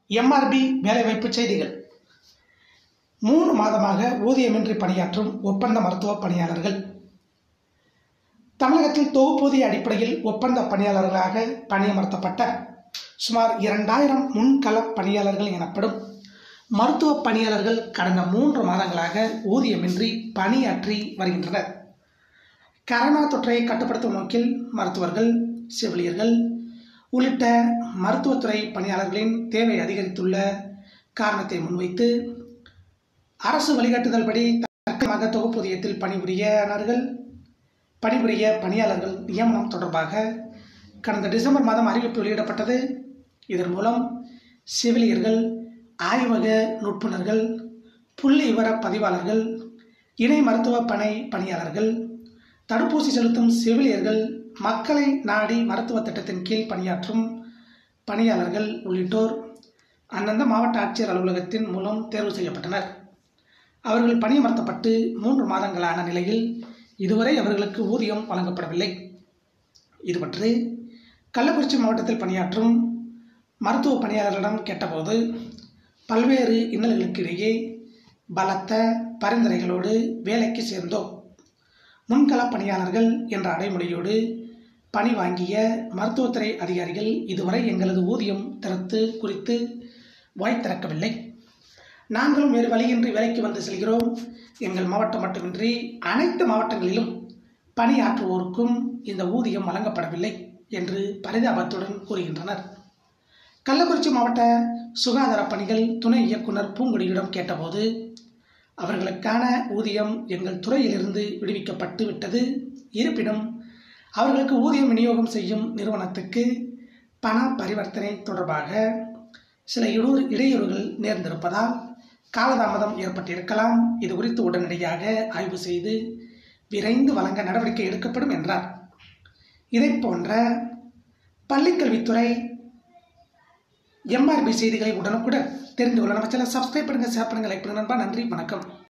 MRP வேலைவாய்ப்பு செய்திகள் மூணு மாதமாக ஊதியமின்றி பணியாற்றும் ஒப்பந்த மருத்துவ பணியாளர்கள் தமிழகத்தில் தொகுப்பூதிய அடிப்படையில் ஒப்பந்த பணியாளர்களாக பணியமர்த்தப்பட்ட சுமார் இரண்டாயிரம் முன்கள பணியாளர்கள் எனப்படும் மருத்துவ பணியாளர்கள் கடந்த மூன்று மாதங்களாக ஊதியமின்றி பணியாற்றி வருகின்றனர் கரோனா தொற்றை கட்டுப்படுத்தும் நோக்கில் மருத்துவர்கள் செவிலியர்கள் உள்ளிட்ட மருத்துவத்துறை பணியாளர்களின் தேவை அதிகரித்துள்ள காரணத்தை முன்வைத்து அரசு வழிகாட்டுதல் படி தற்காலிகமாக தொகுப்பூதியத்தில் பணிபுரியனர்கள் பணிபுரிய பணியாளர்கள் நியமனம் தொடர்பாக கடந்த டிசம்பர் மாதம் அறிவிப்பு வெளியிடப்பட்டது இதன் மூலம் செவிலியர்கள் ஆய்வக நுட்புணர்கள் புள்ளி விவர பதிவாளர்கள் இணை மருத்துவ பணி பணியாளர்கள் தடுப்பூசி செலுத்தும் செவிலியர்கள் மக்களை நாடி மருத்துவ திட்டத்தின் கீழ் பணியாற்றும் பணியாளர்கள் உள்ளிட்டோர் அந்தந்த மாவட்ட ஆட்சியர் அலுவலகத்தின் மூலம் தேர்வு செய்யப்பட்டனர் அவர்கள் பணியமர்த்தப்பட்டு மூன்று மாதங்களான நிலையில் இதுவரை அவர்களுக்கு ஊதியம் வழங்கப்படவில்லை இது பற்றி கள்ளக்குறிச்சி மாவட்டத்தில் பணியாற்றும் மருத்துவ பணியாளர்களிடம் கேட்டபோது பல்வேறு இன்னல்களுக்கு இடையே பலத்த பரிந்துரைகளோடு வேலைக்கு சேர்ந்தோம் முன்கள பணியாளர்கள் என்ற அடைமொழியோடு பணி வாங்கிய மருத்துவத்துறை அதிகாரிகள் இதுவரை எங்களது ஊதியம் திறத்து குறித்து வாய் திறக்கவில்லை நாங்களும் வேறு வழியின்றி வேலைக்கு வந்து செல்கிறோம் எங்கள் மாவட்டம் மட்டுமின்றி அனைத்து மாவட்டங்களிலும் பணியாற்றுவோருக்கும் இந்த ஊதியம் வழங்கப்படவில்லை என்று பரிதாபத்துடன் கூறுகின்றனர் கள்ளக்குறிச்சி மாவட்ட சுகாதார பணிகள் துணை இயக்குனர் பூங்குடியிடம் கேட்டபோது அவர்களுக்கான ஊதியம் எங்கள் துறையிலிருந்து விடுவிக்கப்பட்டு விட்டது இருப்பினும் அவர்களுக்கு ஊதியம் விநியோகம் செய்யும் நிறுவனத்துக்கு பண பரிவர்த்தனை தொடர்பாக சில இடையூறு இடையூறுகள் நேர்ந்திருப்பதால் காலதாமதம் ஏற்பட்டிருக்கலாம் இது குறித்து உடனடியாக ஆய்வு செய்து விரைந்து வழங்க நடவடிக்கை எடுக்கப்படும் என்றார் இதை போன்ற பள்ளிக்கல்வித்துறை எம்ஆர்பி செய்திகளை உடனுக்குடன் தெரிந்து கொள்ள நம்ம சேனல் சப்ஸ்கிரைப் பண்ணுங்கள் ஷேர் பண்ணுங்கள் லைக் பண்ணுங்கள் நண்பா நன்றி வணக்கம்